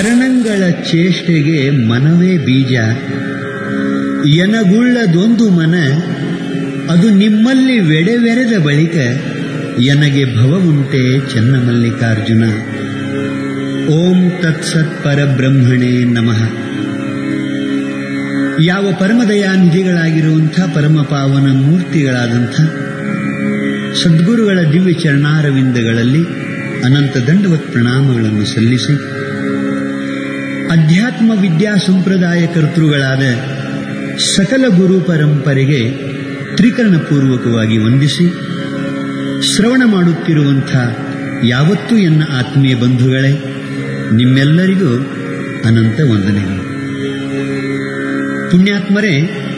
ಕರಣಂಗಳ ಚೇಷ್ಟೆಗೆ ಮನವೇ ಬೀಜ ಎನಗುಳ್ಳದೊಂದು ಮನ ಅದು ನಿಮ್ಮಲ್ಲಿ ವೆಡೆವೆರೆದ ಬಳಿಕ ಎನಗೆ ಭವವುಂಟೆ ಚೆನ್ನಮಲ್ಲಿಕಾರ್ಜುನ ಓಂ ತತ್ಸತ್ ಪರಬ್ರಹ್ಮಣೇ ನಮಃ ಯಾವ ಪರಮದಯಾನಿಧಿಗಳಾಗಿರುವಂಥ ಪರಮ ಪಾವನ ಮೂರ್ತಿಗಳಾದಂಥ ಸದ್ಗುರುಗಳ ದಿವ್ಯ ಚರಣಾರವಿಂದಗಳಲ್ಲಿ ಅನಂತ ದಂಡವತ್ ಪ್ರಣಾಮಗಳನ್ನು ಸಲ್ಲಿಸಿ ಅಧ್ಯಾತ್ಮ ವಿದ್ಯಾ ಸಂಪ್ರದಾಯ ಕರ್ತೃಗಳಾದ ಸಕಲ ಗುರು ಪರಂಪರೆಗೆ ತ್ರಿಕರಣಪೂರ್ವಕವಾಗಿ ವಂದಿಸಿ ಶ್ರವಣ ಮಾಡುತ್ತಿರುವಂಥ ಯಾವತ್ತೂ ಎನ್ನ ಆತ್ಮೀಯ ಬಂಧುಗಳೇ ನಿಮ್ಮೆಲ್ಲರಿಗೂ ಅನಂತ ವಂದನೆಗಳು ಪುಣ್ಯಾತ್ಮರೇ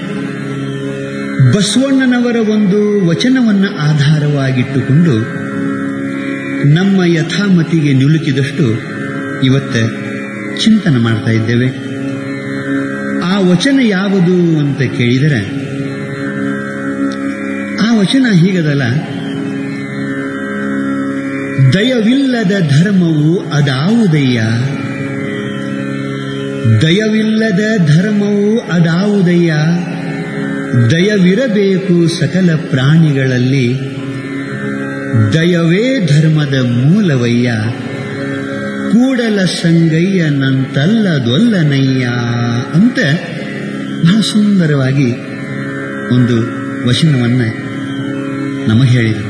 ಬಸವಣ್ಣನವರ ಒಂದು ವಚನವನ್ನು ಆಧಾರವಾಗಿಟ್ಟುಕೊಂಡು ನಮ್ಮ ಯಥಾಮತಿಗೆ ನಿಲುಕಿದಷ್ಟು ಇವತ್ತ ಚಿಂತನೆ ಮಾಡ್ತಾ ಇದ್ದೇವೆ ಆ ವಚನ ಯಾವುದು ಅಂತ ಕೇಳಿದರೆ ಆ ವಚನ ಹೀಗದಲ್ಲ ದಯವಿಲ್ಲದ ಧರ್ಮವು ಅದಾವುದಯ್ಯ ದಯವಿಲ್ಲದ ಧರ್ಮವು ಅದಾವುದಯ್ಯ ದಯವಿರಬೇಕು ಸಕಲ ಪ್ರಾಣಿಗಳಲ್ಲಿ ದಯವೇ ಧರ್ಮದ ಮೂಲವಯ್ಯ ಕೂಡಲ ಸಂಗಯ್ಯ ನಂತಲ್ಲದೊಲ್ಲನಯ್ಯ ಅಂತ ಬಹಳ ಸುಂದರವಾಗಿ ಒಂದು ವಚನವನ್ನ ನಮಗೆ ಹೇಳಿದರು